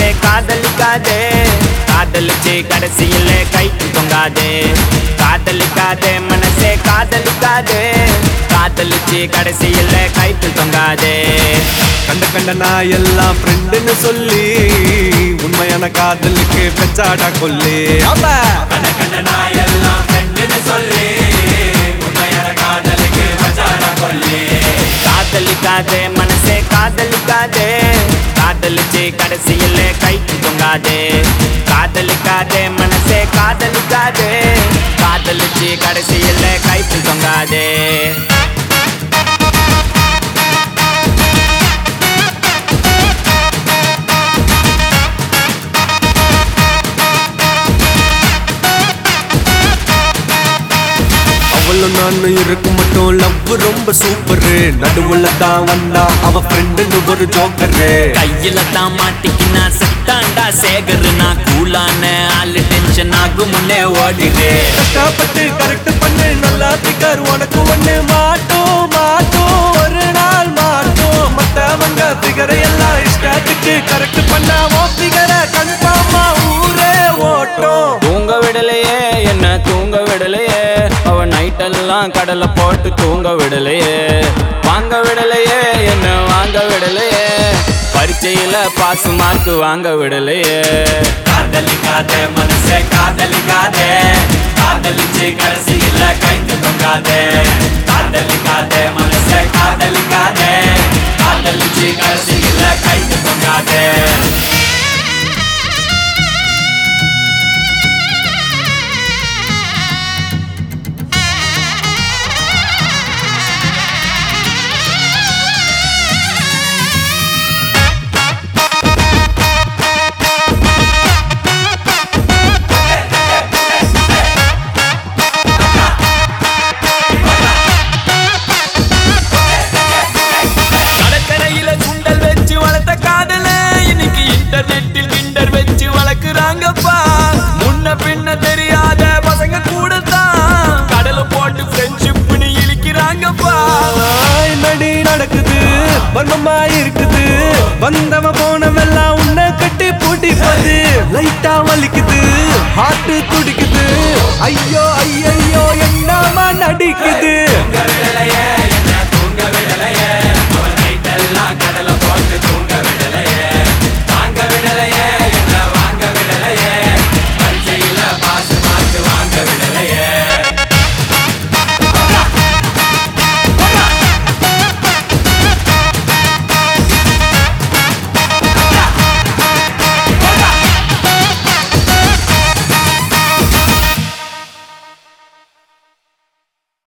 மனசே காதலிக்காதே காதலிச்சு கடைசியில கைக்கு தொங்காதே காதலிக்காதே மனசே காதலிக்காதே காதலிச்சு கடைசியில கைக்கு தொங்காதே கண்ட கண்ட நான் எல்லாம் ஃப்ரெண்டுன்னு சொல்லி உண்மையான காதலுக்கு பெச்சாடா கொல்லி அப்ப கண்ட கண்ட நான் எல்லாம் ஃப்ரெண்டுன்னு சொல்லி உண்மையான காதலுக்கு மச்சானா கொல்லி காதலிக்காதே மனசே காதலிக்காதே காதலிச்சு கடைசியில கைக்கு தொங்காதே காதலிக்காதே மனசே காதலிக்காதே காதலிச்சு கடைசியில கைக்கு தொங்காதே அவளும் நானும் இருக்கும் மட்டும் லவ் ரொம்ப சூப்பரு நடுவுல தான் வந்தா அவ ஃப்ரெண்டுன்னு ஒரு ஜோக்கரு கையில தான் மாட்டிக்கினா செத்தாண்டா சேகர் நான் கூலான ஆளு டென்ஷன் ஆகும் முன்னே ஓடிடு கஷ்டப்பட்டு கரெக்ட் பண்ணு நல்லா பிக்கர் உனக்கு ஒண்ணு மாட்டோம் மாட்டோம் ஒரு நாள் மாட்டோம் மத்தவங்க பிகரை எல்லாம் இஷ்டத்துக்கு கரெக்ட் பண்ணா ஓ பிகரை கன்ஃபார்மா ஊரே ஓட்டும் தூங்க விடலையே என்ன தூங்க விடலையே அவ நைட்டெல்லாம் கடலை போட்டு தூங்க விடலையே வாங்க விடலையே என்ன வாங்க விடலையே பரீட்சையில பாஸ் மார்க் வாங்க விடலையே காதலிக்காதே மனசே காதலிக்காதே காதலிச்சு கடைசியில கைத்து தொங்காதே காதலிக்காதே மனசே காதலிக்காதே காதலிச்சு கடைசியில கைத்து தொங்காதே கடற்கரையில சுண்டல் வச்சு வளர்த்த காதல இன்னைக்கு இன்டர்நெட்டில் கிண்டர் வச்சு வளர்க்குறாங்கப்பா முன்ன பின்ன தெரியாத பசங்க கூட தான் கடலை போட்டு ஃப்ரெண்ட்ஷிப்னு இழிக்கிறாங்கப்பா என்னடி நடக்குது வர்மமா இருக்குது வந்தவ போனவெல்லாம்